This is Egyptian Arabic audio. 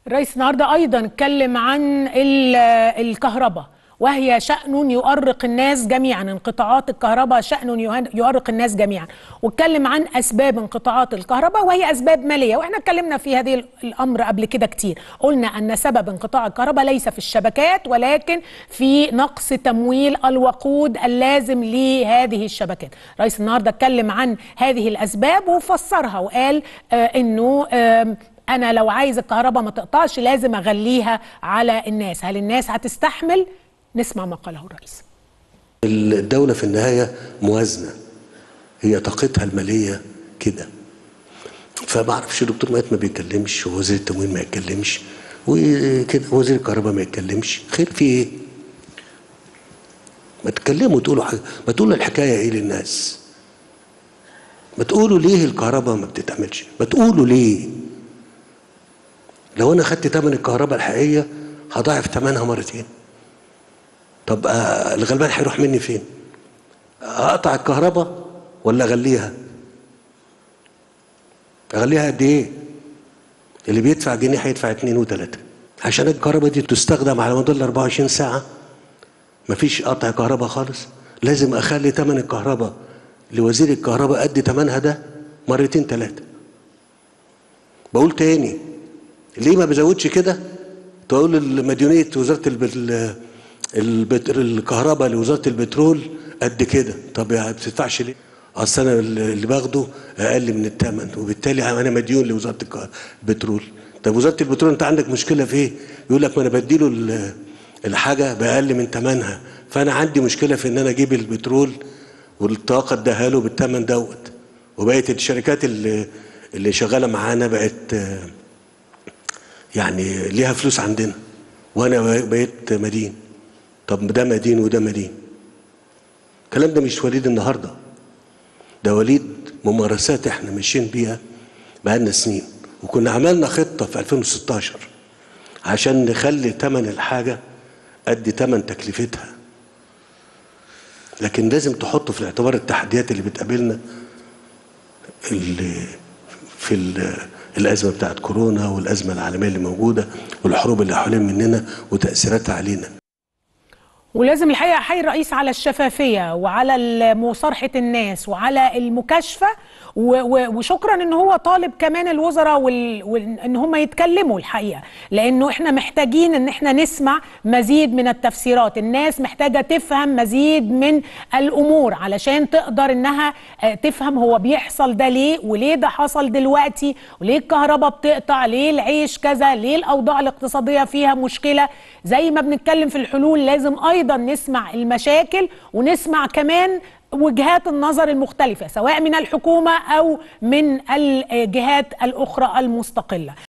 الرئيس النهارده ايضا اتكلم عن ال- الكهرباء وهي شأن يؤرق الناس جميعا انقطاعات الكهرباء شأن يهن- يؤرق الناس جميعا واتكلم عن اسباب انقطاعات الكهرباء وهي اسباب ماليه واحنا اتكلمنا في هذه ال- الامر قبل كده كتير قلنا ان سبب انقطاع الكهرباء ليس في الشبكات ولكن في نقص تمويل الوقود اللازم لهذه الشبكات رئيس النهارده اتكلم عن هذه الاسباب وفسرها وقال آه انه آم انا لو عايز الكهرباء ما تقطعش لازم اغليها على الناس هل الناس هتستحمل نسمع ما قاله الرئيس الدولة في النهاية موازنة هي طاقتها المالية كده فما اعرفش دكتور مات ما بيتكلمش ووزير التموين ما يتكلمش وكده وزير الكهرباء ما يتكلمش خير في ايه؟ ما تتكلموا تقولوا حاجة ما تقولوا الحكاية ايه للناس ما تقولوا ليه الكهرباء ما بتتعملش ما تقولوا ليه لو انا خدت تمن الكهرباء الحقيقية هضاعف ثمنها مرتين طب آه، الغلبان هيروح مني فين؟ اقطع الكهرباء ولا اغليها؟ اغليها قد ايه؟ اللي بيدفع جنيه هيدفع اتنين وتلاته عشان الكهرباء دي تستخدم على مدار ال 24 ساعه مفيش قطع كهرباء خالص لازم اخلي تمن الكهرباء لوزير الكهرباء قد تمنها ده مرتين ثلاثه بقول تاني ليه ما بزودش كده تقول مديونيه وزاره الب- البت... الكهرباء لوزاره البترول قد كده طب يا بتدفعش ليه؟ اصل انا اللي باخده اقل من الثمن وبالتالي انا مديون لوزاره الك- البترول طب وزاره البترول انت عندك مشكله في ايه؟ يقول لك ما انا بديله ال- الحاجه باقل من ثمنها فانا عندي مشكله في ان انا اجيب البترول والطاقه اديها له بالثمن دوت وبقت الشركات اللي اللي شغاله معانا بقت آه، يعني ليها فلوس عندنا وانا بقيت مدين طب ده مدين وده مدين الكلام ده مش وليد النهارده ده وليد ممارسات احنا ماشيين بيها بقالنا سنين وكنا عملنا خطه في 2016 عشان نخلي ثمن الحاجه قد ثمن تكلفتها لكن لازم تحط في الاعتبار التحديات اللي بتقابلنا اللي في ال- الازمه بتاعت كورونا والازمه العالميه اللي موجوده والحروب اللي حوالين مننا وتاثيراتها علينا ولازم الحقيقه احيي الرئيس على الشفافيه وعلى ال- مصارحه الناس وعلى المكاشفه و- و- وشكرا ان هو طالب كمان الوزراء وال... وال... ان هم يتكلموا الحقيقه لانه احنا محتاجين ان احنا نسمع مزيد من التفسيرات الناس محتاجه تفهم مزيد من الامور علشان تقدر انها آه، تفهم هو بيحصل ده ليه وليه ده حصل دلوقتي وليه الكهرباء بتقطع ليه العيش كذا ليه الاوضاع الاقتصاديه فيها مشكله زي ما بنتكلم في الحلول لازم ايضا نسمع المشاكل ونسمع كمان وجهات النظر المختلفه سواء من الحكومه او من الجهات الاخرى المستقله